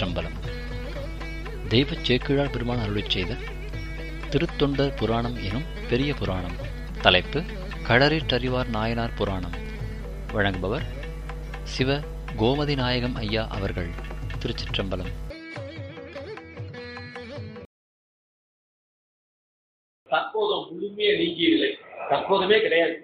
திருச்சிற்றம்பலம் தெய்வச் சேக்கிழார் பெருமான் அருளிச் செய்த திருத்தொண்டர் புராணம் எனும் பெரிய புராணம் தலைப்பு களரிற்றறிவார் நாயனார் புராணம் வழங்குபவர் சிவ கோமதி நாயகம் ஐயா அவர்கள் திருச்சிற்றம்பலம் தற்போதும் முழுமையே நீங்கியதில்லை தற்போதுமே கிடையாது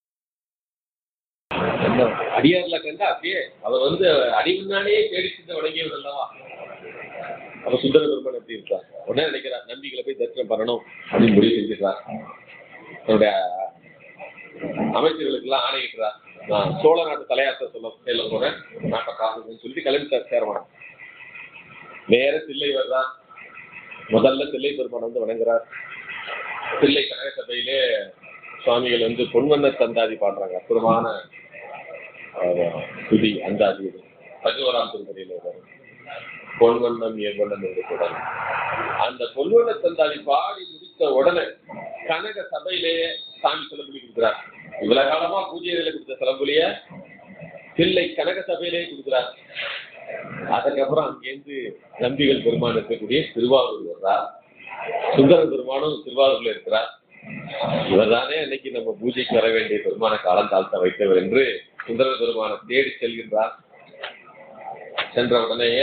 அந்த அடியார்ல கண்டா அப்படியே அவர் வந்து அடி முன்னாடியே தேடி சென்று வணங்கியவர் அல்லவா அப்ப சுந்தர பெருமான் எப்படி இருக்கார் உடனே நினைக்கிறார் நம்பிகளை போய் தரிசனம் பண்ணணும் அப்படின்னு முடிவு செஞ்சுக்கிறார் தன்னுடைய அமைச்சர்களுக்கு எல்லாம் ஆணையிடுறார் நான் சோழ நாட்டு தலையாத்த சொல்ல செல்ல போறேன் நாட்டை பார்க்கணும்னு சொல்லிட்டு கிளம்பிட்டார் சேரமானம் நேர தில்லை வர்றார் முதல்ல தில்லை பெருமான் வந்து வணங்குறார் தில்லை கனக சபையிலே சுவாமிகள் வந்து பொன்வண்ண தந்தாதி பாடுறாங்க அற்புதமான அஹ், துதி அந்தாதி இது பதினோராம் திருமுறையில வரும் பொன்வண்ணம் எவ்வண்ணம் என்று தொடர் அந்த பொன்வண்ண தந்தாதி பாடி முடித்த உடனே கனக சபையிலேயே சாமி சிலம்புலி கொடுக்குறார் இவ்வளவு காலமா பூஜையில கொடுத்த சிலம்புலிய தில்லை கனக சபையிலேயே கொடுக்குறார் அதுக்கப்புறம் அங்கேருந்து நம்பிகள் பெருமான் இருக்கக்கூடிய திருவாரூர் வர்றார் சுந்தர பெருமானும் திருவாரூர்ல இருக்கிறார் இவர்தானே இன்னைக்கு நம்ம பூஜைக்கு வர வேண்டிய பெருமான காலம் தாழ்த்த வைத்தவர் என்று சுந்தர பெருமானை தேடி செல்கின்றார் சென்ற உடனேயே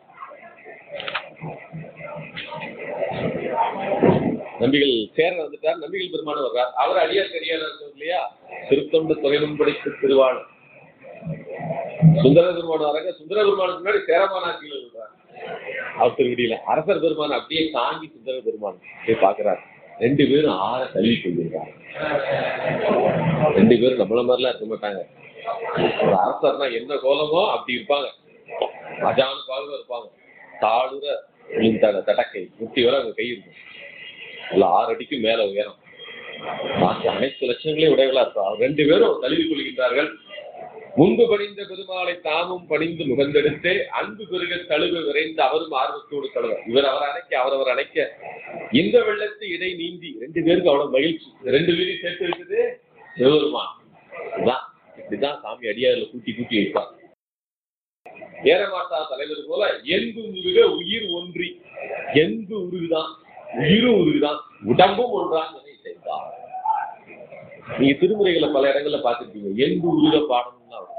நம்பிகள் சேர வந்துட்டார் நம்பிகள் பெருமானும் வர்றார் அவர் அடியார் கரியார் இல்லையா திருத்தொண்டு துறைமுன் படைத்து திருவாள் சுந்தர பெருமான் வராங்க சுந்தர பெருமானுக்கு முன்னாடி சேரமானாட்சியில் இருக்கிறார் அவர் திருவடியில அரசர் பெருமான் அப்படியே தாங்கி சுந்தர பெருமான் போய் பாக்குறாரு ரெண்டு பேரும் ஆற தள்ளி கொண்டிருக்காங்க ரெண்டு பேரும் நம்மள மாதிரிலாம் இருக்க மாட்டாங்க ஒரு அரசர்னா என்ன கோலமோ அப்படி இருப்பாங்க அஜானு பாகுவா இருப்பாங்க தாளுர விழுந்தாங்க தடக்கை முட்டி வர அவங்க கை இருக்கும் இல்ல ஆறு அடிக்கு மேல உயரம் பாக்கி அனைத்து லட்சங்களையும் உடையவளா இருக்கும் அவர் ரெண்டு பேரும் தழுவி கொள்கின்றார்கள் முன்பு பணிந்த பெருமாளை தாமும் பணிந்து முகந்தெடுத்து அன்பு பெருக தழுவ விரைந்து அவரும் ஆர்வத்தோடு தழுவ இவர் அவர் அணைக்க அவரவர் அணைக்க இந்த வெள்ளத்து இடை நீந்தி ரெண்டு பேருக்கு அவ்வளவு மகிழ்ச்சி இந்த ரெண்டு பேரையும் சேர்த்து இருக்குது சிவபெருமான் இதுதான் இப்படிதான் சாமி அடியாரில் கூட்டி கூட்டி வைப்பார் ஏறமாட்டா தலைவர் போல எங்கு உருக உயிர் ஒன்றி எங்கு உருகுதான் உயிரும் உருகுதான் உடம்பும் ஒன்றான் என இசைத்தார் நீங்க திருமுறைகளை பல இடங்கள்ல பார்த்திருப்பீங்க எங்கு உருக பாடணும்னா வரும்.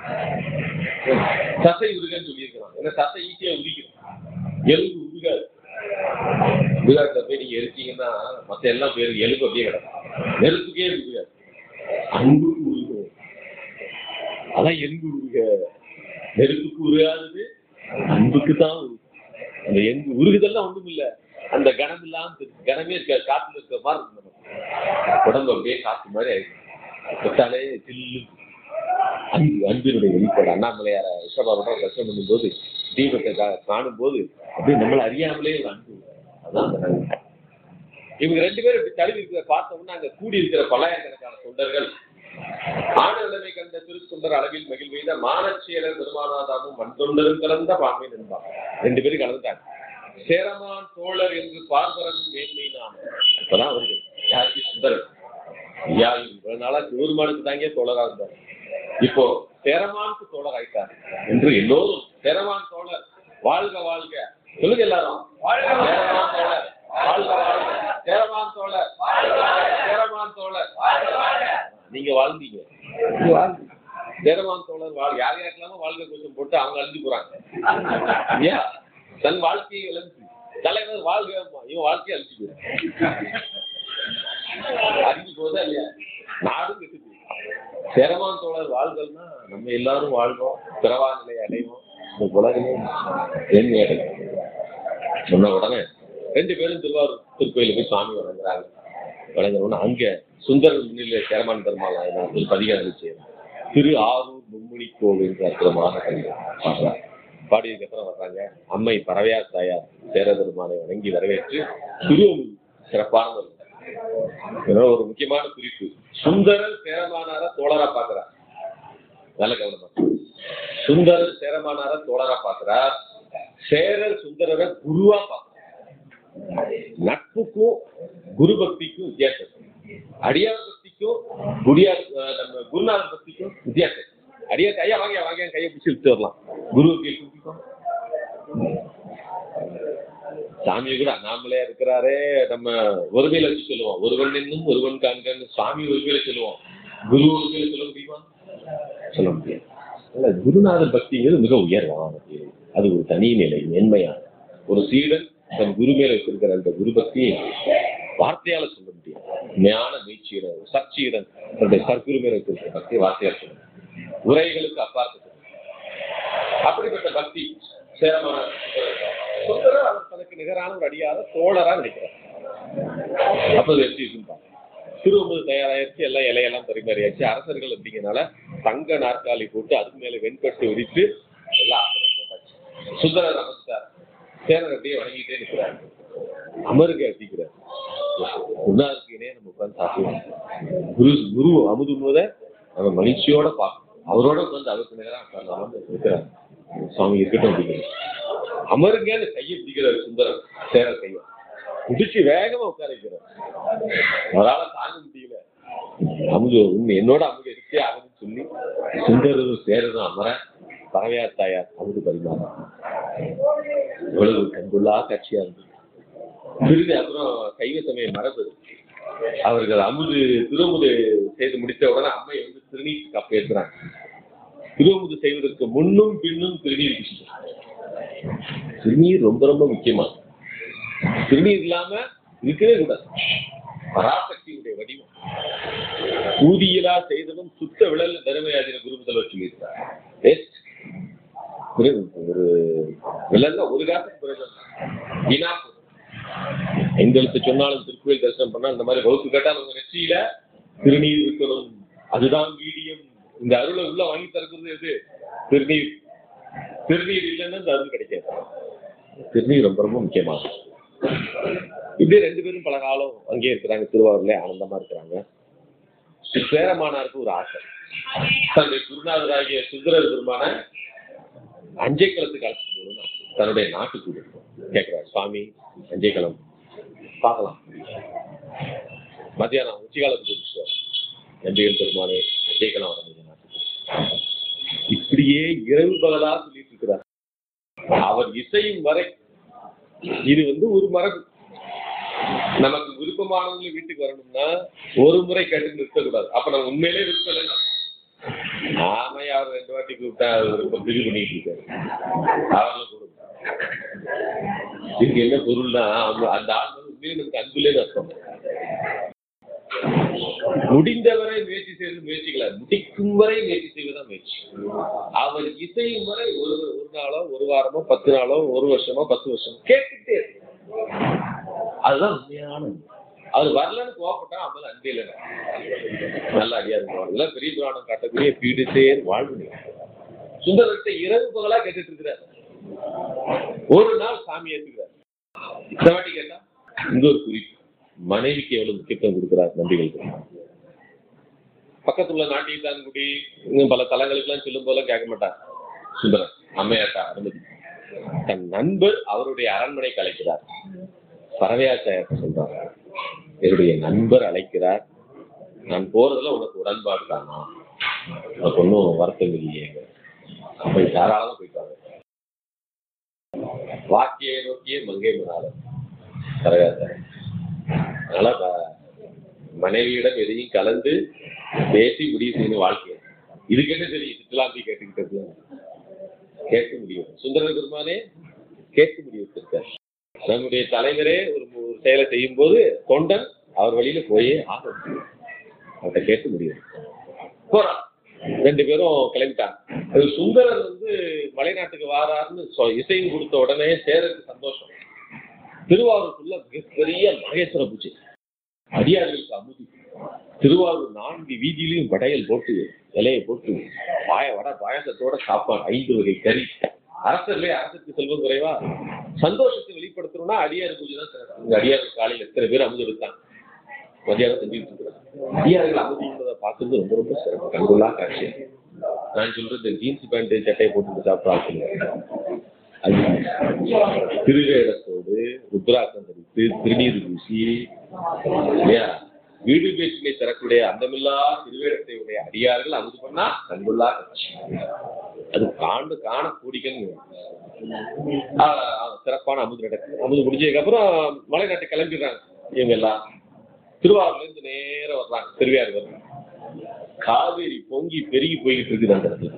தசை உருகன்னு சொல்லியிருக்கிறான் ஏன்னா தசை ஈஸியா உரிக்கும் எலும்பு உருகாது உருகாட்டுல போய் நீங்க எரிச்சீங்கன்னா மத்த எல்லாம் போயிருக்கு எலும்பு அப்படியே கிடக்கும் நெருப்புக்கே உருகாது அன்புக்கு உருகும் அதான் எங்கு உருக நெருப்புக்கு உருகாதது அன்புக்கு தான் உருகும் அந்த எங்கு உருகுதெல்லாம் ஒண்ணும் இல்ல அந்த கணம் இல்லாம இருக்கு. கணமே இருக்க காத்துல இருக்கிற மாதிரி இருக்கும் நமக்கு உடம்பு அப்படியே காத்து மாதிரி ஆயிடும் தொட்டாலே சில்லு அன்பு அன்பினுடைய வெளிப்பாடு அண்ணாமலையார ரிஷபாரோட தரிசனம் பண்ணும்போது தீபத்தை கா- காணும் போது அப்படியே நம்மளை அறியாமலே ஒரு அன்பு அதான் அந்த நன்றி. இவங்க ரெண்டு பேரும் இப்படி தழுவி இருக்கிற பார்த்தோம்னா அங்க கூடி இருக்கிற பல்லாயிரக்கணக்கான தொண்டர்கள் ஆடநிலைமை கண்ட திருத்தொண்டர் அளவில் மகிழ்வெய்த மானச்சேரர் பெருமானாதாமும் மண்தொண்டரும் கலந்த பான்மை நண்பார் ரெண்டு பேரும் கலந்துட்டாங்க சேரமான் தோழர் என்று பார்ப்பரன் மேன்மை நாம் இப்பதான் வருது யாருக்கு சுந்தரர் ஐயா இவ்வளவு நாளா சிவருமானுக்கு தாங்க தோழரா இருந்தார் இப்போ சேரமானுக்கு தோழர் ஆயிட்டார் என்று எல்லோரும் சேரமான் தோழர் வாழ்க வாழ்க சொல்லுங்க எல்லாரும் சேரமான் தோழர் வாழ்க வாழ்க சேரமான் தோழர் சேரமான் தோழர் நீங்க வாழ்ந்தீங்க நீங்க வாழ்ந்தீங்க. சேரமான் தோழர் வாழ் யார் யாருக்கெல்லாமோ வாழ்க்கை கொஞ்சம் போட்டு அவங்க அழிஞ்சு போறாங்க இல்லையா தன் வாழ்க்கையை இழந்து தலைவர் வாழ்க இவன் வாழ்க்கையை அழிச்சு போயிரு அழிஞ்சு போதா இல்லையா நாடும் கெட்டு போயிரு. சேரமான் தோழர் வாழ்கள்னா நம்ம எல்லாரும் வாழ்வோம் பிறவா நிலை அடைவோம் இந்த உலகமே என் அடையும் சொன்ன உடனே ரெண்டு பேரும் திருவாரூர் திருக்கோயிலுக்கு போய் சாமி வணங்குறாங்க வணங்குறோம்னா அங்க சுந்தர முன்னிலை சேரமான் பெருமாள் நாயனார் பதிகாரம் செய்யறாங்க திரு ஆரூர் மும்முனி கோவில் அற்புதமான கவிதை பாடுறாங்க பாடியதுக்கு அப்புறம் வர்றாங்க அம்மை பறவையார் தாயார் சேரபெருமானை வணங்கி வரவேற்று திருவள்ளூர் சிறப்பான ஒரு இதெல்லாம் ஒரு முக்கியமான குறிப்பு சுந்தரர் சேரமானார தோழரா பாக்குறார் நல்ல கவனமா சுந்தரர் சேரமானார தோழரா பாக்குறார் சேரர் சுந்தரரை குருவா பாக்குறார் நட்புக்கும் குரு பக்திக்கும் வித்தியாசம் இருக்கு. அடியார் பக்திக்கும் குடியார் அஹ், நம்ம குருநாதர் பக்திக்கும் வித்தியாசம் இருக்கு. அடியார் ஐயா வாங்க வாங்க கையை பிடிச்சி இழுத்து வரலாம் குரு பக்தியை பிடிக்கும் சாமி கூட அண்ணாமலையா இருக்கிறாரே நம்ம ஒருமையில வச்சு சொல்லுவோம் ஒருவன் இன்னும் ஒருவன் காண்கன்னு சுவாமி ஒருமையில சொல்லுவோம் குரு ஒருமையில சொல்ல முடியுமா சொல்ல முடியாது அதனால குருநாதர் பக்திங்கிறது மிக உயர்வானது அது ஒரு தனி நிலை மேன்மையான ஒரு சீடன் தன் குரு மேல வச்சிருக்கிற அந்த குரு பக்தியை வார்த்தையால சொல்ல முடியாது ஞான மீட்சியுடன் சர்ச்சையுடன் தன்னுடைய சர்க்குரு மேல வச்சிருக்கிற பக்தியை வார்த்தையால சொல்ல முடியும். உரைகளுக்கு அப்பாற்பட்டது அப்படிப்பட்ட பக்தி சேரமான சுந்தரர் அவர் தனக்கு நிகரான ஒரு அடியார தோழரா நினைக்கிறார் அப்ப அது எப்படி இருக்குன்னு பாருங்க. திருவம்பது தயாராயிருச்சு எல்லாம் இலையெல்லாம் பரிமாறியாச்சு அரசர்கள் அப்படிங்கிறனால தங்க நாற்காலி போட்டு அதுக்கு மேல வெண்பட்டு விரித்து எல்லாம் ஆசனம் போட்டாச்சு சுந்தரர் நமஸ்கார் சேரர் அப்படியே வணங்கிட்டே நிற்கிறார் அமருங்க அப்படிங்கிறார் குருநாதருக்குனே நம்ம உட்கார்ந்து சாப்பிடுவோம் குரு குரு அமுது உண்ணுவதை நம்ம மகிழ்ச்சியோட பார்க்கணும் அவரோட உட்கார்ந்து அவருக்கு நேரம் உட்கார்ந்தாலும் இருக்கிறார் சுவாமி இருக்கட்டும் அப்படிங்கிறார் அமருங்கன்னு கையை பிடிக்கிறார் சுந்தரம் சேரர் கையை பிடிச்சு வேகமா உட்கார வைக்கிறார் அவரால தாங்க முடியல அமுது உண்மை என்னோட அமுது எடுத்தே ஆகுதுன்னு சொல்லி சுந்தரரும் சேரரும் அமர பறவையார் தாயார் அமுது பரிமாற இவ்வளவு கண்கொள்ளா காட்சியா இருந்தது சிறிது அப்புறம் சைவ சமய மரபு இருக்கு. அவர்கள் அமுது திருமுது செய்து முடித்த உடனே அம்மை வந்து திருநீர் கப்ப ஏற்றுறாங்க திருமுது செய்வதற்கு முன்னும் பின்னும் திருநீர் பூசிக்கிறாங்க. திருநீர் ரொம்ப ரொம்ப முக்கியமானது திருநீர் இல்லாம இருக்கவே கூடாது பராசக்தியுடைய வடிவம் ஊதியலா செய்ததும் சுத்த விழல் தருமையாதின குரு முதல்வர் சொல்லியிருக்கார் Best. ஒரு ஒரு விழல்ல ஒரு காசுக்கு பிரயோஜனம் வீணா போகுது. ஐந்தெழுத்து சொன்னாலும் திருக்கோயில் தரிசனம் பண்ணா இந்த மாதிரி வகுப்பு கேட்டால் உங்க நெற்றியில திருநீர் இருக்கணும் அதுதான் வீடியம் இந்த அருளை உள்ள வாங்கி தருக்கிறது எது திருநீர் திருநீர் இல்லைன்னா இந்த அருள் கிடைக்காது திருநீர் ரொம்ப ரொம்ப முக்கியமானது இப்படியே ரெண்டு பேரும் பல காலம் அங்கேயே இருக்கிறாங்க திருவாரூர்ல ஆனந்தமா இருக்கிறாங்க சேரமானாருக்கு ஒரு ஆசை தன்னுடைய குருநாதராகிய சுந்தரர் பெருமான அஞ்சைக்களத்துக்கு அழைச்சிட்டு போகணும்னு ஆசை. தன்னுடைய நாட்டுக்கு கேட்கிறார் சுவாமி அஞ்சைக்களம் பார்க்கலாம் மத்தியானம் உச்சிகாலத்துக்கு கூப்பிட்டு நன்றிகள் பெருமானே அஞ்சைக்களம் வர முடியும் நாட்டுக்கு இப்படியே இரவு பகலா சொல்லிட்டு இருக்கிறார் அவர் இசையும் வரை இது வந்து ஒரு மரபு நமக்கு விருப்பமானவங்க வீட்டுக்கு வரணும்னா ஒரு முறை கேட்டு நிறுத்தக்கூடாது அப்ப நம்ம உண்மையிலே விருப்பம் நாம யார் ரெண்டு வாட்டி கூப்பிட்டா அவர் விருப்பம் பிரி பண்ணிட்டு இருக்காரு அவரெல்லாம் கொடுங்க இதுக்கு என்ன பொருள்னா அவங்க அந்த ஆள் வந்து உண்மையிலே நமக்கு அன்புலே அர்த்தம் முடிந்தவரை முயற்சி செய்வது முயற்சிகள முடிக்கும் வரை முயற்சி செய்வதுதான் முயற்சி அவர் இசையும் வரை ஒரு ஒரு நாளோ ஒரு வாரமோ பத்து நாளோ ஒரு வருஷமோ பத்து வருஷமோ கேட்டுட்டே இருக்கு அதுதான் உண்மையான அன்பு. அவர் வரலன்னு கோவப்பட்டா அவன் அன்பே இல்லை நல்ல அடியா இருக்கும் இதெல்லாம் பெரிய புராணம் காட்டக்கூடிய பீடு சேர் வாழ்வு சுந்தரத்தை இரவு பகலா கேட்டுட்டு இருக்கிறார் ஒரு நாள் சாமி ஏத்துக்கிறார் இந்த வாட்டி கேட்டா இந்த ஒரு குறிப்பு மனைவிக்கு எவ்வளவு முக்கியத்துவம் கொடுக்கிறார் நம்பிகள் பக்கத்துல உள்ள நாட்டியத்தான்குடி இன்னும் பல தலங்களுக்கெல்லாம் சொல்லும் போல கேட்க மாட்டார் சுந்தரர் அம்மையாட்டா அனுமதி தன் நண்பர் அவருடைய அரண்மனைக்கு அழைக்கிறார் பறவையாச்சாயத்தை சொல்றாங்க என்னுடைய நண்பர் அழைக்கிறார் நான் போறதுல உனக்கு உடன்பாடு தானா உனக்கு ஒன்றும் வருத்தம் இல்லையே அப்ப தாராளமா போயிட்டாங்க வாக்கியை நோக்கிய மங்கை மணாளர் பறவையாச்சாயம் அதனால ப- மனைவியிடம் எதையும் கலந்து பேசி முடிவு செய்யணும் வாழ்க்கை இதுக்கு என்ன தெரியும் இஸ்லாந்தி கேட்டுக்கிட்டது கேட்க முடியும் சுந்தர பெருமானே கேட்க முடியும் நம்முடைய தலைவரே ஒரு ஒரு செயலை செய்யும் போது தொண்டன் அவர் வழியில போயே ஆக முடியும் அவர்கிட்ட கேட்க முடியும் போறான் ரெண்டு பேரும் கிளம்பிட்டாங்க அது சுந்தரர் வந்து மலைநாட்டுக்கு வாராருன்னு சொ- இசையும் கொடுத்த உடனே சேரருக்கு சந்தோஷம் திருவாரூருக்குள்ள மிகப்பெரிய மகேஸ்வர பூஜை அடியார்களுக்கு அமுதி திருவாரூர் நான்கு வீதியிலையும் படையல் போட்டு இலையை போட்டு பாய வடை பாயசத்தோட சாப்பாடு ஐந்து வகை கறி அரசர்லே அரசுக்கு செல்வம் குறைவா சந்தோஷத்தை வெளிப்படுத்தணும்னா அடியார் பூஜை தான் சிறப்பு இந்த அடியார் காலையில் எத்தனை பேர் அமுது எடுத்தாங்க மதியானம் செஞ்சுட்டு இருக்கிறாங்க அடியார்கள் அமுதி என்பதை பார்க்கறது ரொம்ப ரொம்ப சிறப்பு கண்கொள்ளா காட்சி நான் சொல்றது ஜீன்ஸ் பேண்ட் சட்டை போட்டு சாப்பிட்றாங்க அது திருவேடத்தோடு ருத்ராக்கம் தரித்து திருநீர் பூசி இல்லையா வீடு பேச்சினை தரக்கூடிய அந்தமில்லா திருவேடத்தை உடைய அடியார்கள் அமுது பண்ணா கண்கொள்ளா காட்சி அது காண்டு காண கூடிக்கன்னு சிறப்பான அமுது நடக்குது அமுது முடிஞ்சதுக்கப்புறம் மலை நாட்டு கிளம்பிடுறாங்க இவங்க எல்லாம் திருவாரூர்லேருந்து நேரா வர்றாங்க திருவையாறு வர்றாங்க காவேரி பொங்கி பெருகி போய்கிட்டு இருக்குது அந்த இடத்துல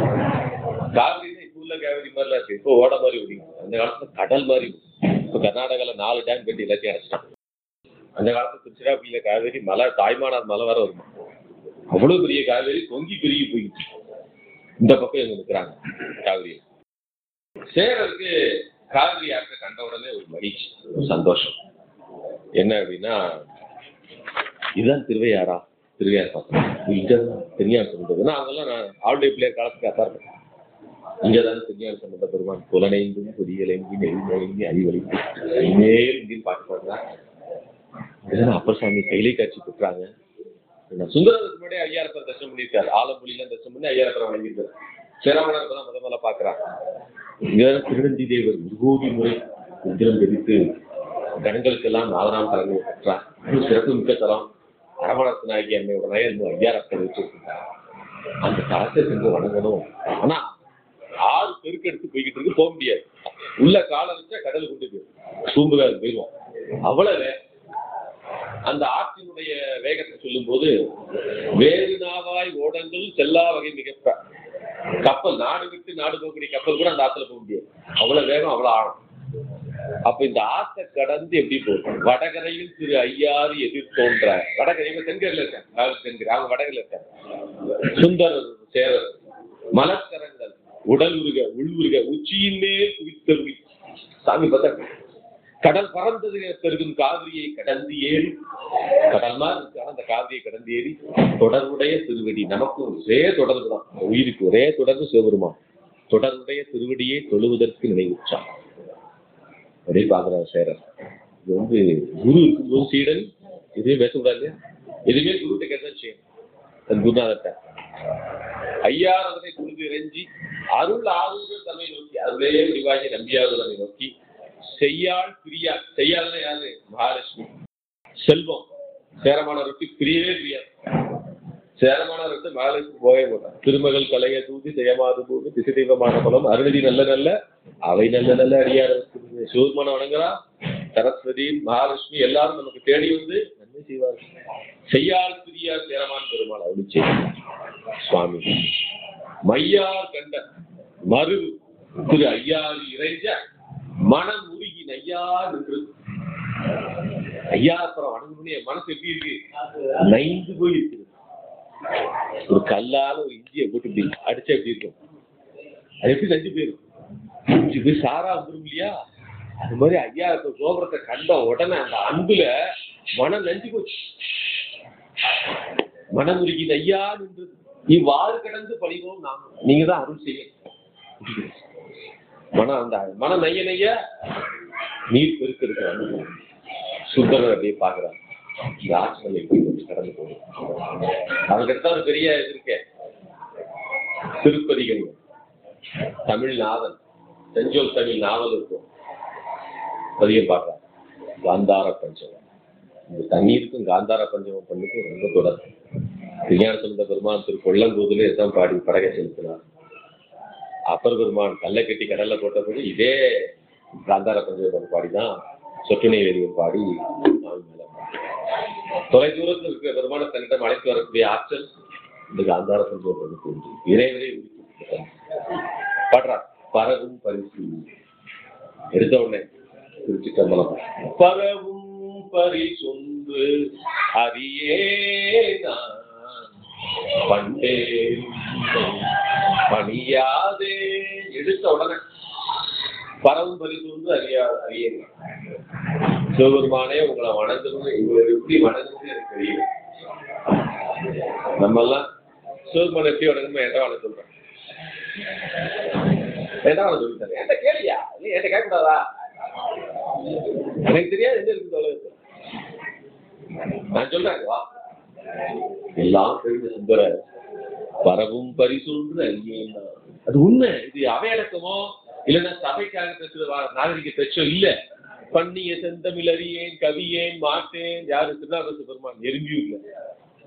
காவிரி இப்போ உள்ள காவேரி மாதிரிலாம் இருக்கு இப்போ ஓட மாதிரி ஓடிங்க அந்த காலத்துல கடல் மாதிரி ஓடும். இப்போ கர்நாடகால நாலு டேம் கட்டி எல்லாத்தையும் அடைச்சிட்டாங்க அந்த காலத்துல திருச்சிராப்பள்ளியில காவேரி மலை தாய்மானார் மலை வர வருமா அவ்வளவு பெரிய காவேரி பொங்கி பெருகி போயிட்டு இருக்கு. இந்த பக்கம் இவங்க நிற்கிறாங்க காவிரி சேரருக்கு காவிரி ஆற்றை கண்ட உடனே ஒரு மகிழ்ச்சி ஒரு சந்தோஷம் என்ன அப்படின்னா இதுதான் திருவையாறா திருவையார் பக்கம் இங்கதான் திருஞான சம்பந்தம் அவங்கெல்லாம் நான் ஆளுடைய பிள்ளையர் காலத்துக்கு அப்பாற்பட்டேன் இங்கதான் திருஞான சம்பந்த பெருமான் புலனைந்தும் புதியலைங்கி நெறிமொழிங்கி அறிவழிந்து ஐநேர் இங்கே பாட்டு பாடுறாங்க இதுதான் அப்பர் சாமி கைலை காட்சி பெற்றாங்க நான் சுந்தரத்துக்கு முன்னாடி ஐயாயிரப்பர் தரிசனம் பண்ணியிருக்காரு ஆலம்புலியில தரிசனம் பண்ணி ஐயாயிரப்பரம் வழங்கியிருக்காரு சேரமணர் தான் முத முதல்ல பாக்குறாங்க இங்க திருநந்தி தேவர் முருகோடி முறை உத்திரம் தெரிவித்து கணங்களுக்கெல்லாம் நாலாம் தலைமை பெற்றார் இது சிறப்பு மிக்க தலம் அரவணத்து நாயகி அம்மையோட நயர் ஐயாயிரப்பர் வச்சிருக்காங்க அந்த தலத்தை சென்று வணங்கணும் ஆனா ஆறு பெருக்கெடுத்து போய்கிட்டு இருக்கு போக முடியாது உள்ள காலை வச்சா கடல் கொண்டு போயிடும் சூம்புகார் போயிடுவோம் அவ்வளவு அந்த ஆற்றினுடைய வேகத்தை சொல்லும்போது வேறு நாவாய் ஓடங்கள் செல்லா வகை மிகப்ப கப்பல் நாடு விட்டு நாடு போகக்கூடிய கப்பல் கூட அந்த ஆத்துல போக முடியாது அவ்வளவு வேகம் அவ்வளவு ஆழம் அப்ப இந்த ஆத்தை கடந்து எப்படி போகும் வடகரையில் திரு ஐயாறு எதிர் தோன்ற வடகரையில தென்கரையில இருக்காங்க அதாவது தென்கரை அவங்க வடகரையில இருக்காங்க சுந்தரர் சேரர் மலக்கரங்கள் உடல் உருக உள் உருக உச்சியின் மேல் குவித்தருவி சாமி பார்த்தா கடல் பறந்தது பெருகும் காவிரியை கடந்து ஏறி கடல் மாதிரி இருக்கு ஆனா அந்த காவிரியை கடந்து ஏறி தொடர்புடைய திருவடி நமக்கு ஒரே தொடர்பு தான் உயிருக்கு ஒரே தொடர்பு சிவபெருமான் தொடர்புடைய திருவடியை தொழுவதற்கு நினைவுச்சான் அப்படியே பாக்குறாரு சேரர் இது வந்து குரு இருக்கும்போது சீடன் எதுவுமே பேசக்கூடாது இல்லையா எதுவுமே குருட்ட கேட்டா செய்யும் தன் குருநாதர்கிட்ட ஐயாரதனை குழுந்து இறைஞ்சி அருள் ஆறுதல் தன்னை நோக்கி அருளே விரிவாகி நம்பியாறு தன்னை நோக்கி செய்யாள் பிரியா செய்யாள்னா யாரு மகாலட்சுமி செல்வம் சேரமான ரொட்டி பிரியவே பிரியாது சேரமான ரொட்டி மகாலட்சுமி போகவே மாட்டான் திருமகள் கலைய தூதி செய்யமாது பூமி திசை தெய்வமான பலம் அருணதி நல்ல நல்ல அவை நல்ல நல்ல அடியார் சிவபெருமான வணங்குறா சரஸ்வதி மகாலட்சுமி எல்லாரும் நமக்கு தேடி வந்து நன்மை செய்வார்கள் செய்யாள் பிரியா சேரமான் பெருமாள் அருள் செய்தார் சுவாமி மையார் கண்ட மறு திரு ஐயாறு இறைஞ்ச மனம் உருகி நையா நின்று ஐயா அப்புறம் வணங்கணும்னு என் மனசு எப்படி இருக்கு நைந்து போய் இருக்குது ஒரு கல்லால ஒரு இஞ்சியை போட்டு இப்படி அடிச்சா எப்படி இருக்கும் அது எப்படி நஞ்சு போயிரும் இஞ்சி போய் சாரா வந்துரும் இல்லையா அது மாதிரி ஐயா இப்ப கோபுரத்தை கண்ட உடனே அந்த அன்புல மனம் நஞ்சு போச்சு மனம் உருகி நையா நின்று இவ்வாறு கடந்து பழிவோம் நாம் நீங்க தான் அருள் செய்ய மனம் அந்த மனம் நைய நைய நீர் பெருக்கு இருக்கிறாங்க சுந்தரர் அப்படியே பாக்குறாங்க இந்த ஆட்சிகள் எப்படி கொஞ்சம் கடந்து போகும் அதுக்கடுத்த ஒரு பெரிய இது இருக்கே திருப்பதிகள் தமிழ் நாவல் செஞ்சோல் தமிழ் நாவல் இருக்கும் பதியம் பார்க்கலாம் காந்தார பஞ்சமம் இந்த தண்ணீருக்கும் காந்தார பஞ்சமம் பண்ணுக்கும் ரொம்ப தொடர்பு விஞ்ஞான சொந்த பெருமான் திரு கொல்லங்கூதுல இதான் பாடி படகை செலுத்தினார் அப்பர் பெருமான் கல்லை கட்டி கடல்ல போட்டபோது இதே காந்தார பஞ்சமம் பாடி தான் சொட்டுணை வேதியம் பாடி சாமி மேல தொலை தூரத்தில் இருக்கிற பெருமான தன்னிடம் அழைத்து வரக்கூடிய ஆற்றல் இந்த காந்தார பஞ்சமத்துக்கு உண்டு இறைவரை பாடுறா பரவும் பரிசு எடுத்த உடனே திருச்சி கம்பளம் பரவும் பரிசொன்று அறியே நான் பண்டே பணியாதே எடுத்த உடனே பரவும் பரிசொன்று அறியா அறியே நான். சிவபெருமானே உங்களை வணங்கணும்னு உங்களை எப்படி வணங்கணும்னு எனக்கு தெரியும் நம்ம எல்லாம் சிவபெருமானை எப்படி வணங்கணுமோ என்ன வணங்க சொல்றேன் என்ன வணங்க சொல்லிட்டாரு என்கிட்ட கேளியா நீ என்கிட்ட கேட்கக்கூடாதா எனக்கு தெரியாது என்ன இருக்கு உலகத்துல நான் சொல்றேன் வா எல்லாம் தெரிஞ்ச சுந்தர பரவும் பரிசொன்று அறியேன் நான். அது உண்மை இது அவையடக்கமோ இல்லைன்னா சபைக்காக பேசுற வா- நாகரிக பேச்சோ இல்ல பண்ணிய செந்தமிழ் அறியேன் கவியேன் மாட்டேன் யாரு திருநாகசு பெருமான் எறும்பியும் இல்ல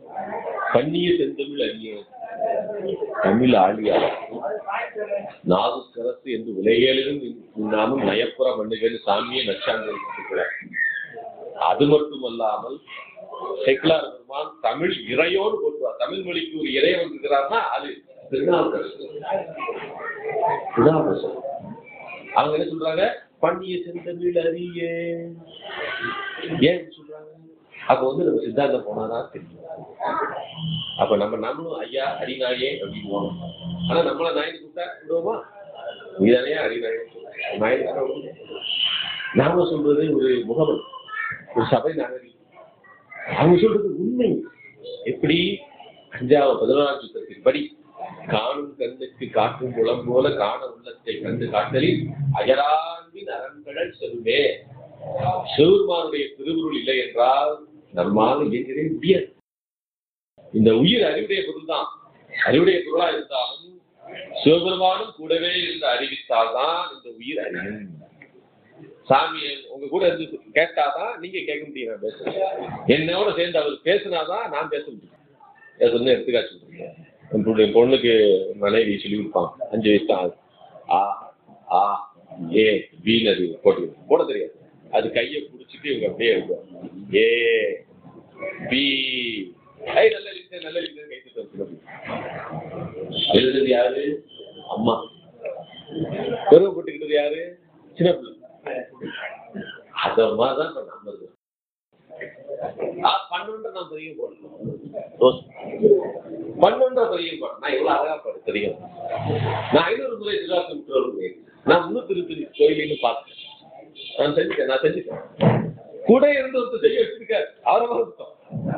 பண்ணிய செந்தமிழ் அறிய தமிழ் ஆழியா நாவுக்கரசு என்று விலையேழும் நாமும் நயப்புற மண்ணுகள் சாமியை நச்சாங்க அது மட்டுமல்லாமல் செக்குலார் பெருமான் தமிழ் இறையோடு போட்டுவார் தமிழ் மொழிக்கு ஒரு இறைவன் இருக்கிறார்னா அது திருநாவுக்கரசு திருநாவுக்கரசு அவங்க என்ன சொல்றாங்க பண்ணிய செந்தமிழ் அறிய ஏன் இப்படி சொல்றாங்க அப்ப வந்து நம்ம சித்தாந்தம் போனாதான் தெரியும் அப்ப நம்ம நம்மளும் ஐயா அடிநாயே அப்படின்னு போனோம் ஆனா நம்மள நாயின்னு கூப்பிட்டா விடுவோமா நீதானே அடிநாயே நாய் நாம சொல்றது ஒரு முகமது ஒரு சபை நாகரிகம் அவங்க சொல்றது உண்மை எப்படி அஞ்சாவது பதினோராம் சுத்தத்தின் படி காணும் கண்ணுக்கு காட்டும் குளம் போல காண உள்ளத்தை கண்டு காட்டலில் அயரான்பின் அரண்கடல் செல்வே சிவருமானுடைய திருவுருள் இல்லை என்றால் நம்மால் இயங்கவே முடியாது இந்த உயிர் அறிவுடைய பொருள் தான் அறிவுடைய பொருளா இருந்தாலும் சிவபெருமானும் கூடவே இருந்து அறிவித்தால்தான் இந்த உயிர் அறியும் சாமி உங்க கூட இருந்து கேட்டாதான் நீங்க கேட்க முடியும் நான் பேசுறேன் என்னோட சேர்ந்து அவர் பேசினாதான் நான் பேச முடியும் அது வந்து எடுத்துக்காட்டு சொல்றேன் என்னுடைய பொண்ணுக்கு மனைவி சொல்லி கொடுப்பாங்க அஞ்சு வயசு தான் ஆகுது. ஆ ஆ ஏ பின்னு அது போட்டு போட தெரியாது அது கையை பிடிச்சிட்டு இவங்க அப்படியே இருக்கும் ஏ பி ஐ நல்ல எழுத்து நல்ல எழுத்து கை தட்டு எழுதுறது யாரு அம்மா பெருமைப்பட்டுக்கிட்டது யாரு சின்ன பிள்ளை அத மாதிரிதான் இப்ப நம்ம இருக்கோம். ஆ, பண்ணுன்ற நான் பெரிய போடணும் பண்ணுன்ற பெரிய போடணும் நான் எவ்வளவு அழகா பாடு தெரியும் நான் ஐநூறு முறை சிவாசம் விட்டுருவேன் நான் முன்னூத்தி திருப்பதி கோயிலுன்னு பார்த்தேன் நான் செஞ்சுட்டேன் நான் செஞ்சுட்டேன் கூட இருந்து ஒருத்தர் செய்ய வச்சிருக்காரு அவரை மறந்துட்டோம்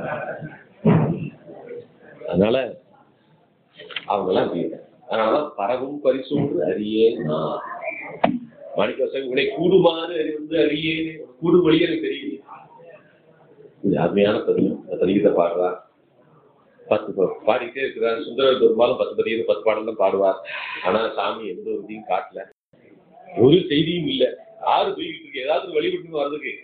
அதனால அவங்க எல்லாம் அப்படி இல்லை. அதனாலதான் பரவும் பரிசோடு அறியேன்னா மாணிக்கவாசன் உன்னை கூடுமாறு அறிந்து அறியேனே உனக்கு கூடு வழியே எனக்கு தெரியல இது அருமையான பதிவு அந்த பதிகத்தை பாடுறார் பத்து பா- பாடிக்கிட்டே இருக்கிறார் சுந்தர பெரும்பாலும் பத்து பதிவு பத்து பாடல் தான் பாடுவார் ஆனா சாமி எந்த ஒரு இதையும் காட்டல ஒரு செய்தியும் இல்ல ஆறு போய்கிட்டு இருக்கு ஏதாவது ஒரு வழிவிட்டு வர்றதுக்கு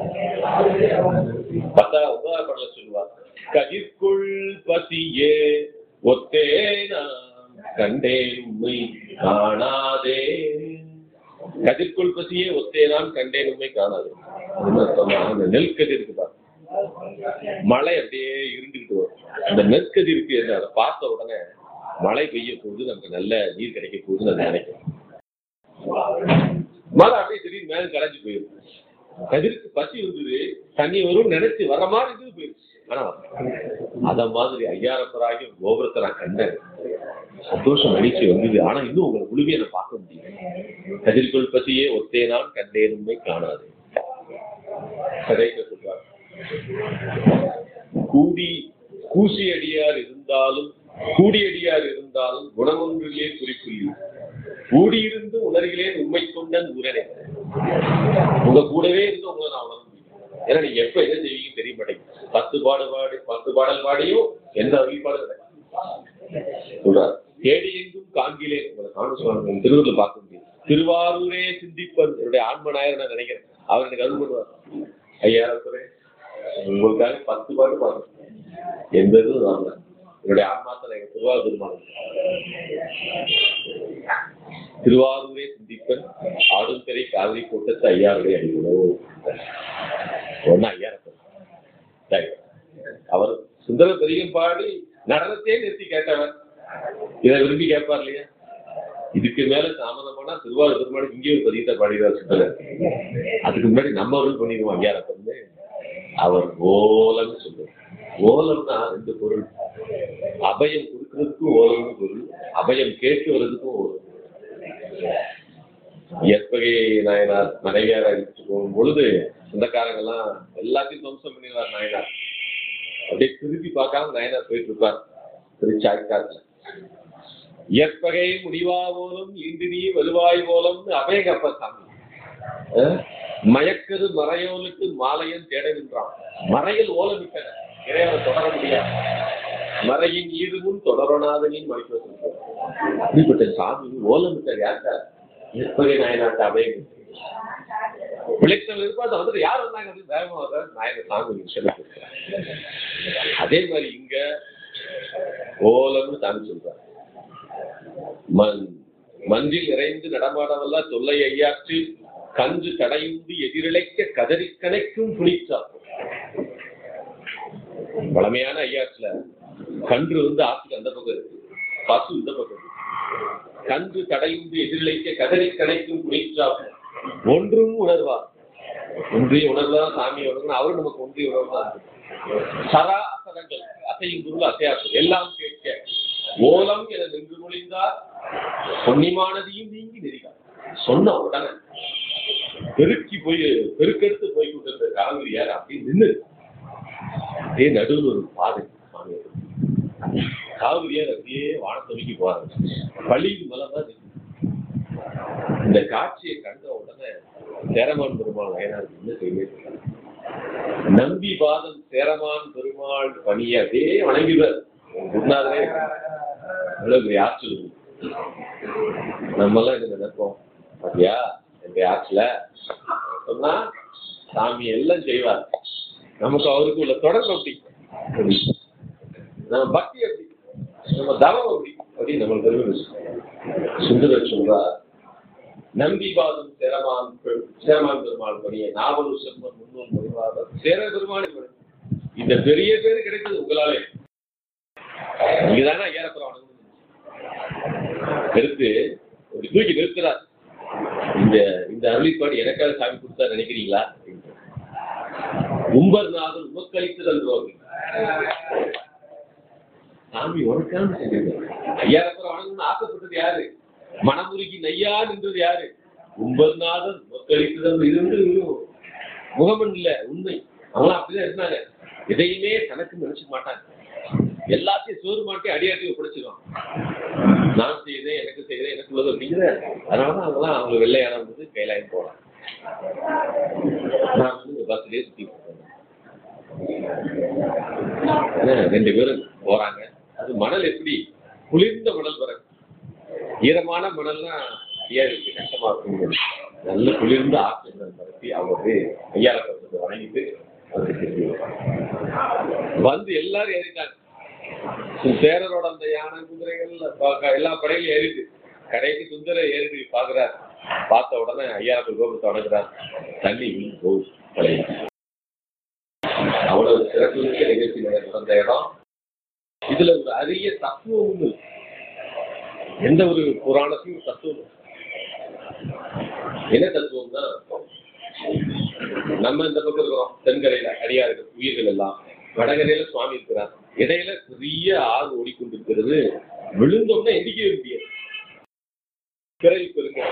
பத்தா ஒன்பதாம் பாடல சொல்லுவார் கதிர்க்குள் பசியே ஒத்தே நான் கண்டேன் உண்மை காணாதே கதிர்க்குள் பசியே ஒத்தே நான் கண்டேன் உண்மை காணாதே அது என்ன அர்த்தம்னா, அந்த நெல் கதிர் இருக்கு பாரு. மழை அப்படியே இருந்துகிட்டு வரும் அந்த நெற்கதிருக்கு என்ன அதை பார்த்த உடனே மழை பெய்ய போகுது நமக்கு நல்ல நீர் கிடைக்க போகுதுன்னு அது நினைக்கும் மழை அப்படியே திடீர்னு மேல கரைஞ்சு போயிடும் கதிருக்கு பசி இருந்தது தண்ணி வரும் நினைச்சு வர மாதிரி இருந்தது போயிடுச்சு ஆனா அத மாதிரி ஐயாரப்பராகி கோபுரத்தை நான் கண்டேன் சந்தோஷம் மகிழ்ச்சி வந்தது ஆனா இன்னும் உங்களை முழுமையை நான் பார்க்க முடியல கதிர்கொள் பசியே ஒத்தே நான் கண்டேன் உண்மை காணாது கதைக்க சொல்றார் கூடி கூசி அடியார் இருந்தாலும் கூடியடியார் இருந்தாலும் குணமொன்றிலே குறிப்பில்லை கூடியிருந்து உணர்கிறேன் உண்மை கொண்டன் உரனே உங்க கூடவே இருந்து உங்களை நான் உணர முடியும் ஏன்னா நீங்க எப்ப என்ன செய்வீங்கன்னு தெரிய மாட்டேங்குது பத்து பாடு பாடி பத்து பாடல் பாடியும் எந்த அறிவிப்பாடு கிடையாது சொல்றார் தேடி எங்கும் காண்கிலே உங்களை காண சொல்லுவாங்க திருவள்ளுவர் பார்க்க முடியும் திருவாரூரே சிந்திப்பன் என்னுடைய ஆன்ம நாயர் நான் நினைக்கிறேன் அவர் எனக்கு அருள் பண்ணுவார் ஐயா இருக்கிறேன் உங்களுக்காக பத்து பாட்டு பாடுறேன் எந்த இதுவும் வரல என்னுடைய ஆன்மாத்தில் எங்க திருவாரூர் திருமணம் திருவாரூரே சிந்திப்பன் ஆடும் திரை காவிரி கூட்டத்து ஐயாருடைய அடிகளோ ஒன்னு ஐயா சரி அவர் சுந்தர பெரியும் பாடி நடனத்தையே நிறுத்தி கேட்டவர் இதை விரும்பி கேட்பார் இல்லையா இதுக்கு மேல தாமதமானா திருவாரூர் திருமணம் இங்கே ஒரு பதியத்தை பாடிடுவார் சுந்தரர் அதுக்கு முன்னாடி நம்ம அருள் பண்ணிடுவோம் ஐயாரத்தை வந்து அவர் ஓலம்னு சொல்லுவார் ஓலம்னா ரெண்டு பொருள் அபயம் கொடுக்கறதுக்கும் ஓலம்னு பொருள் அபயம் கேட்டு வர்றதுக்கும் ஓலம் எற்பகை நாயனார் மனைவியார் அடிச்சுட்டு போகும் பொழுது சொந்தக்காரங்க எல்லாம் எல்லாத்தையும் துவம்சம் பண்ணிடுவார் நாயனார் அப்படியே திருப்பி பார்க்காம நாயனார் போயிட்டு இருப்பார் திருச்சாய்க்காட்டுல இயற்பகை முடிவா போலும் இந்திரி வலுவாய் போலம்னு அபயகப்ப சாமி அஹ், மயக்கரு மறையோலுக்கு மாலையன் தேட நின்றான் மறையில் ஓலமிட்டன இறைவனை தொடர முடியாது மறையின் ஈடுமுன் தொடரநாதனின் மறைப்பு அப்படிப்பட்ட சாமி ஓலமிட்டார் யாருக்கா இயற்பகை நாயனாட்ட அபயம் விளைச்சல் இருப்பாது வந்துட்டு யார் வந்தாங்க அப்படின்னு வேகமா வர்றாரு நாயக சாமி சொல்லி கொடுக்குறாரு அதே மாதிரி இங்க ஓலம்னு சாமி சொல்றாரு மண் மஞ்சில் நிறைந்து நடமாடவல்ல தொல்லை ஐயாற்று கன்று தடையுண்டு எதிரிழைக்க கதறி கணைக்கும் புனிச்சார் பழமையான ஐயாற்றுல கன்று வந்து ஆற்றுக்கு அந்த பக்கம் இருக்கு பசு இந்த பக்கம் இருக்கு கன்று தடையுண்டு எதிரிழைக்க கதறி கணைக்கும் புனிச்சார் ஒன்றும் உணர்வார் ஒன்றிய உணர்வுதான் சாமி உணர்வு அவரும் நமக்கு ஒன்றிய உணர்வு தான் சரா அசரங்கள் அசையும் பொருள் அசையாசம் எல்லாம் கேட்க ஓலம் என நின்று மொழிந்தார் பொன்னிமானதையும் நீங்கி நெறிகார் சொன்ன உடனே பெருக்கி போய் பெருக்கெடுத்து போய் கொண்டிருந்த காவிரி யார் அப்படி நின்று அப்படியே நடுவில் ஒரு பாதை சாமி காவிரியார் அப்படியே வானத்தை நோக்கி போறாங்க பள்ளிக்கு மலர் தான் நிக்குது. இந்த காட்சியை கண்ட உடனே சேரமான் பெருமாள் வயனார் என்ன செய்ய நம்பி பாதம் சேரமான் பெருமாள் பணியை அப்படியே வணங்கிவர் குருநாதரே எவ்வளவு பெரிய ஆற்றல் இருக்கு. நம்மெல்லாம் என்ன நினைப்போம் பாத்தியா எங்க ஆற்றுல சொன்னா சாமி எல்லாம் செய்வார் நமக்கு அவருக்கு உள்ள தொடர்பு அப்படி நம்ம பக்தி அப்படி நம்ம தவம் அப்படி அப்படின்னு நம்ம பெருமை சுந்தரர் சொல்றார் நம்பி பாதம் சேரமான் பெ- சேரமான் பெருமாள் பணியை நாவலு செம்மன் முன்னூல் மொழிவாதம் சேர பெருமாள் இவர். இந்த பெரிய பேரு கிடைத்தது உங்களாலே நீங்க தானே ஏறப்புறம் எடுத்து ஒரு தூக்கி நிறுத்துறார் இந்த இந்த அருளிப்பாடு எனக்காக சாமி கொடுத்தா நினைக்கிறீங்களா உம்பர்நாதன் உமக்களித்து தந்துருவாங்க சாமி உனக்கான செஞ்சது ஐயாயிரப்புறம் வணங்கணும்னு ஆசைப்பட்டது யாரு மனமுருகி நையா நின்றது யாரு உம்பர்நாதன் உமக்களித்து தந்து இது வந்து முகமன் இல்ல உண்மை அவங்களாம் அப்படிதான் இருந்தாங்க எதையுமே தனக்கு நினைச்சுக்க மாட்டாங்க எல்லாத்தையும் சோறு மாட்டி அடியாட்டி ஒப்படைச்சிருவான் நான் செய்தேன் எனக்கு செய்தேன் எனக்கு உள்ளது அப்படிங்கிற அதனாலதான் அவங்களாம் அவங்க வெள்ளையானவங்க கைலாயம் போகலாம் நான் வந்து இந்த பஸ்லயே சுத்தி போறேன் ஏன்னா, ரெண்டு பேரும் போறாங்க அது மணல் எப்படி குளிர்ந்த மணல் வர ஈரமான மணல்னா ஏறிக்கு கஷ்டமா இருக்கும் நல்ல குளிர்ந்த ஆற்று மணல் பரப்பி அவங்க ஐயார பக்கத்தை வணங்கிட்டு வந்து திரும்பி வர்றாங்க. வந்து எல்லாரும் ஏறிட்டாங்க சேரரோட அந்த யானை குதிரைகள் ப- எல்லா படையிலும் ஏறிட்டு கடைக்கு சுந்தர ஏறி பாக்குறார் பார்த்த உடனே ஐயாயிரம் கோபுரத்தை வணங்குறார் தண்ணி வீண் போகுது பழைய அவ்வளவு சிறப்புமிக்க நிகழ்ச்சி நடந்த இடம் இதுல ஒரு அரிய தத்துவம் இருக்கு. எந்த ஒரு புராணத்தையும் ஒரு தத்துவம் இருக்கு. என்ன தத்துவம்னா நம்ம இந்த பக்கம் இருக்கிறோம் தென்கரையில அடியா இருக்கிற உயிர்கள் எல்லாம் வடகரையில சுவாமி இருக்கிறார் இடையில பெரிய ஆறு ஓடிக்கொண்டிருக்கிறது விழுந்தோம்னா எந்திக்கவே முடியாது பிறகு பெருங்க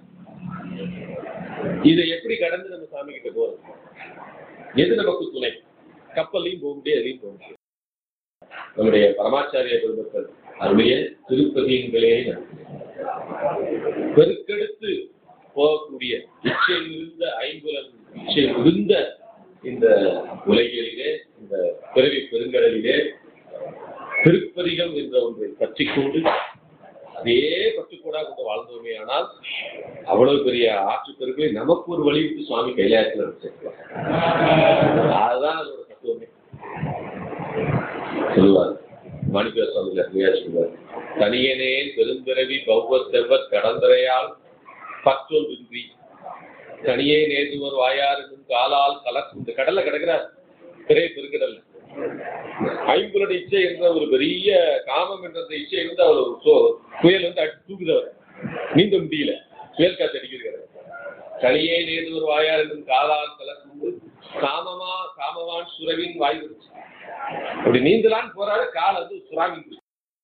இதை எப்படி கடந்து நம்ம சாமி கிட்ட போறது எது நமக்கு துணை கப்பல்லையும் போக முடியாது எதையும் போக முடியாது நம்முடைய பரமாச்சாரிய பெருமக்கள் அவருடைய திருப்பதியங்களே பெருக்கெடுத்து போகக்கூடிய இச்சை மிகுந்த ஐம்புலன் இச்சை மிகுந்த இந்த உலகிலே இந்த பிறவி பெருங்கடலிலே திருப்பதிகம் என்ற ஒன்றை பற்றிக்கொண்டு அதே பற்றுக்கோடாக கொண்டு வாழ்ந்தோமே ஆனால் அவ்வளவு பெரிய ஆற்று பெருக்களை நமக்கு ஒரு வழிவிட்டு சுவாமி கைலாயத்தில் வச்சிருக்கலாம் அதுதான் அதோட தத்துவமே சொல்லுவார் மாணிக்க சுவாமி அருமையா சொல்லுவார் தனியனே பெருந்திரவி பௌவ செவ்வத் கடந்தரையால் பற்றொன்றின்றி தனியே நேற்றுவர் வாயார் என்னும் காலால் கலக்கும் இந்த கடல்ல கிடக்கிறார் திரை பெருங்கடல்ல ஐம்புலன் இச்சை என்ற ஒரு பெரிய காமம் என்ற அந்த இச்சை வந்து அவர் ஒரு சோ- புயல் வந்து அடி தூக்குது அவர் நீந்த முடியல புயல் காத்து அடிக்கிறது தனியே நேர்ந்து ஒரு வாயார் என்னும் காலால் கலக்கும் காமமா காமவான் சுரவின் வாய் விரிச்சு. அப்படி நீந்தலான்னு போறாரு கால் வந்து சுறாமி பிடிச்சு.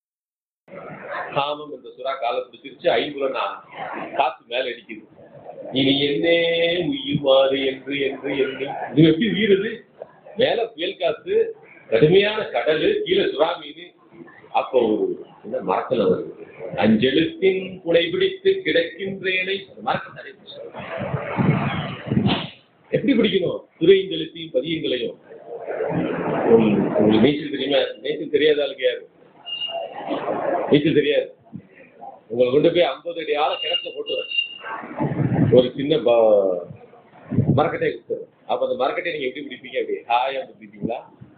காமம் என்ற சுறா காலை பிடிச்சிருச்சு ஐம்புலன் ஆ- காத்து மேல அடிக்குது இனி என்னே உயிர்மாறு என்று என்று என்று இது எப்படி உயிருது மேல புயல் காத்து கடுமையான கடலு கீழே சுறா மீன் அப்போ ஒரு என்ன மரத்துல வருது அஞ்செழுத்தின் புனை பிடித்து கிடக்கின்றேனை அந்த மரத்தை தடை பிடிச்சு. எப்படி பிடிக்கணும் துறைந்தெழுத்தையும் பதியங்களையும் உங்களுக்கு உங்களுக்கு நீச்சல் தெரியுமா நீச்சல் தெரியாத ஆளுக்கு யாரு நீச்சல் தெரியாது உங்களை கொண்டு போய் ஐம்பது அடி ஆழ கிணத்துல போட்டுறேன் ஒரு சின்ன ப- மரக்கட்டையை கொடுத்துரு அப்ப அந்த மரக்கட்டையை நீங்க எப்படி பிடிப்பீங்க அப்படி ஹாயா வந்து பிடிப்பீங்களா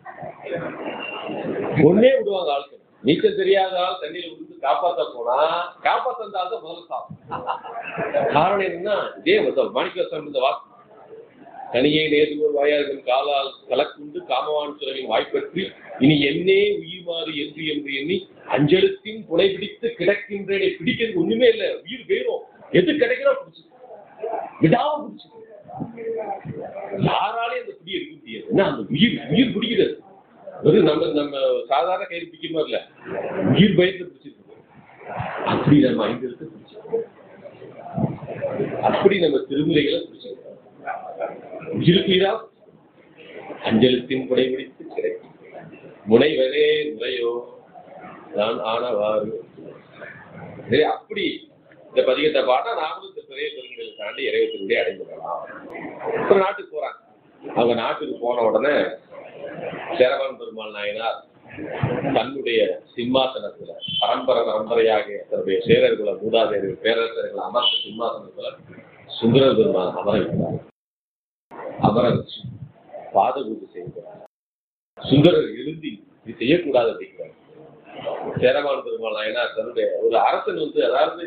ஒன்னே விடுவாங்க ஆளுக்கு நீச்சல் தெரியாத ஆள் தண்ணியில விழுந்து காப்பாத்த போனா காப்பாத்த அந்த ஆள் தான் முதல்ல சாப்பிடும் காரணம் என்னன்னா இதே மாணிக்கவாசன் இந்த வாக்கு தனியே நேர்வோர் வாயார்கள் காலால் கலக்குண்டு காமவான் சுரவின் வாய்ப்பற்றி இனி என்னே உயிர் மாறு என்று என்று எண்ணி அஞ்செழுத்தின் புனை பிடித்து கிடக்கின்றேனே பிடிக்கிறது ஒண்ணுமே இல்ல உயிர் வேணும் எது கிடைக்கிறோ பிடிச்சு விடாம பிடிச்சு யாராலையும் அந்த பிடி எடுக்க முடியாது ஏன்னா அந்த உயிர் உயிர் பிடிக்கிறது வெறும் நம்ம நம்ம சாதாரண கயிறு பிடிக்கிற மாதிரி இல்ல உயிர் பயத்தை பிடிச்சிருக்கு அப்படி நம்ம ஐந்து எழுத்து பிடிச்சிருக்கோம் அப்படி நம்ம திருமுறைகளை பிடிச்சிருக்கோம் உயிருக்குயிரா அஞ்சலத்தின் புனை பிடித்து கிடைக்கும் முனைவரே முறையோ நான் ஆனவாறு சரி அப்படி இந்த பதிகத்தை பாட்டா நாமளும் இந்த பெரிய பெருங்களை தாண்டி இறைவத்தினுடைய அடைந்து வரலாம் ஒரு நாட்டுக்கு போறாங்க அவங்க நாட்டுக்கு போன உடனே சேரவன் பெருமாள் நாயனார் தன்னுடைய சிம்மாசனத்துல பரம்பரை பரம்பரையாக தன்னுடைய சேரர்குல மூதாதையர்கள் பேரரசர்கள் அமர்ந்த சிம்மாசனத்துல சுந்தர பெருமான் அமர வைக்கிறார் அமர வச்சு பாத பூஜை செய்கிறார் சுந்தரர் எழுந்தி இது செய்யக்கூடாது அப்படிங்கிறார் சேரவான் பெருமாள் நாயனார் தன்னுடைய ஒரு அரசன் வந்து அதாவது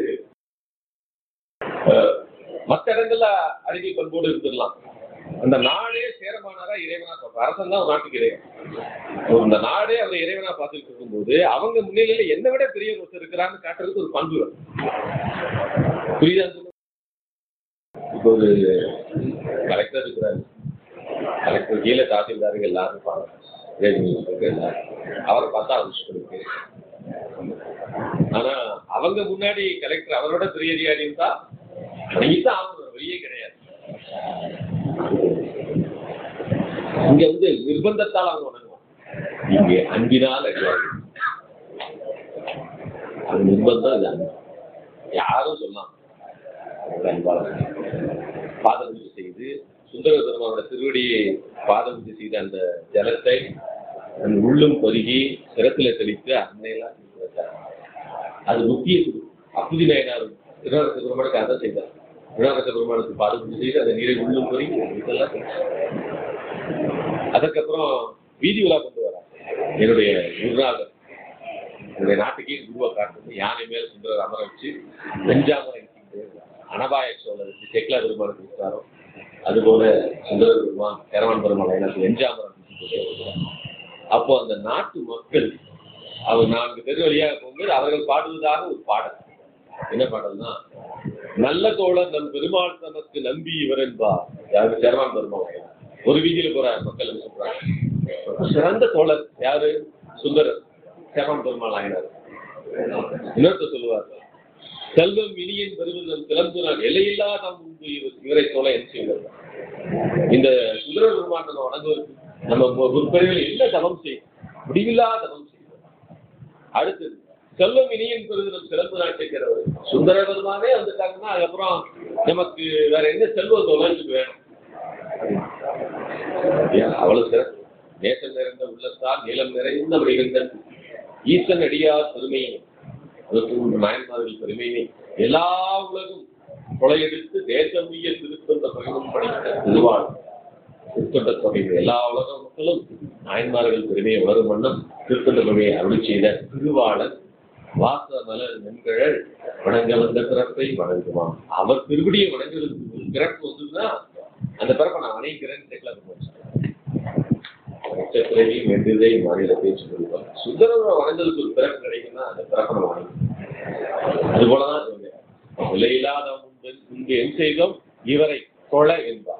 அஹ், மத்த இடங்கள்ல அறிக்கை பண்போடு இருந்துடலாம் அந்த நாடே சேரமானாரா இறைவனா பார்ப்போம் அரசன் தான் ஒரு நாட்டுக்கு இறைவன் அந்த நாடே அவர் இறைவனா பார்த்துட்டு இருக்கும்போது அவங்க முன்னிலையில என்னை விட பெரிய ஒருத்தர் இருக்கிறான்னு காட்டுறதுக்கு ஒரு பண்பு வரும் புரியுதா சொல்லுங்க? இப்போ ஒரு கலெக்டர் இருக்கிறாரு கலெக்டர் கீழே தாசில்தார்கள் எல்லாரும் இருப்பாங்க ரேவன்யூ இருக்கு எல்லாரும். அவரை பார்த்தா அவசியம் இருக்கு ஆனா அவங்க முன்னாடி கலெக்டர் அவரோட பெரிய அதிகாரி இருந்தா வணங்கித்தான் ஆகணும் வெளியே கிடையாது இங்க வந்து நிர்பந்தத்தால் அவங்க வணங்குவாங்க இங்க அன்பினால் அறிவார்கள் அது நிர்பந்தம் இது அன்பு யாரும் சொல்லலாம் அவங்க அன்பாளர் பாத பூஜை செய்து சுந்தர பெருமானோட திருவடியை பாத பூஜை செய்த அந்த ஜலத்தை அந்த உள்ளும் பருகி சிரத்துல தெளித்து அன்னையெல்லாம் தீர்த்து வச்சார். அது முக்கிய குரு அப்புதி நாயனார் திருநாரச பெருமானுக்கு அதை செய்தார் திருநாரச பெருமானுக்கு பாத பூஜை செய்து அந்த நீரை உள்ளும் பருகி இதெல்லாம் செஞ்சார். அதுக்கப்புறம் வீதி உலா கொண்டு வரார் என்னுடைய குருநாதர் என்னுடைய நாட்டுக்கே குருவை காட்டுறது யானை மேல சுந்தரர் அமர வச்சு வெஞ்சாமரை அனபாய சோழர் வச்சு செக்லா பெருமானுக்கு விட்டாரோ அதுபோல சுந்தர பெருமான் கரவான் பெருமாள் எனக்கு வெஞ்சாமரம் வச்சு வருவார். அப்போ அந்த நாட்டு மக்கள் அவர் நான்கு தெரு வழியாக போகும்போது அவர்கள் பாடுவதாக ஒரு பாடல் என்ன பாடல்னா நல்ல தோழர் நம் பெருமாள் தமக்கு நம்பி இவர் என்பார் யாரு சரவான் பெருமாள் ஒரு வீதியில போற மக்கள் என்ன சொல்றாங்க சிறந்த தோழர் யாரு சுந்தரர் சேவன் பெருமாள் ஆயினார் இன்னொருத்தர் சொல்லுவார் செல்வம் இனியன் பெருமிதம் திறந்துனார் எல்லையில்லா நம் முன்பு இவர் இவரை தோழ என்ன செய்வார் இந்த சுந்தர பெருமான் நம்ம வணங்குவதற்கு நம்ம முற்பெருவில் என்ன தவம் செய்யும் முடிவில்லா தவம் செய்யும் அடுத்தது செல்வம் இனியன் பெருமிதம் சிறந்து நாட்டுக்கிறவர் சுந்தர பெருமானே வந்துட்டாங்கன்னா அதுக்கப்புறம் நமக்கு வேற என்ன செல்வம் தொலைஞ்சுக்கு வேணும் ஏன் அவ்வளவு சிறப்பு நேசம் நிறைந்த உள்ளத்தால் நீளம் நிறைந்த வடிவங்கள் ஈசன் அடியார் பெருமையை அதற்கு நாயன்மார்கள் பெருமையை எல்லா உலகும் கொலையெடுத்து தேசமிய திருத்தொண்ட பகிர்வும் படித்த திருவாள் திருத்தொண்ட தொகை எல்லா உலக மக்களும் நாயன்மார்கள் பெருமையை உணரும் வண்ணம் திருத்தொண்ட தொகையை அருளி செய்த திருவாளன் வாச மலர் மென்கழல் வணங்க வந்த பிறப்பை வணங்குவான் அவர் திருவடியை வணங்குறதுக்கு ஒரு பிறப்பு வந்ததுன்னா அந்த பிறப்பை நான் வணங்கிக்கிறேன்னு டெக்லாக் பிறவி மென்றிதை மாநிலத்தை சொல்லுவார் சுந்தரவரை வணங்குறதுக்கு ஒரு பிறப்பு கிடைக்குன்னா அந்த பிறப்பை நம்ம வணங்கணும் அது போலதான் இவங்க விலையில்லாத முன்பு முன்பு என் செய்தோம் இவரை தொழ என்பார்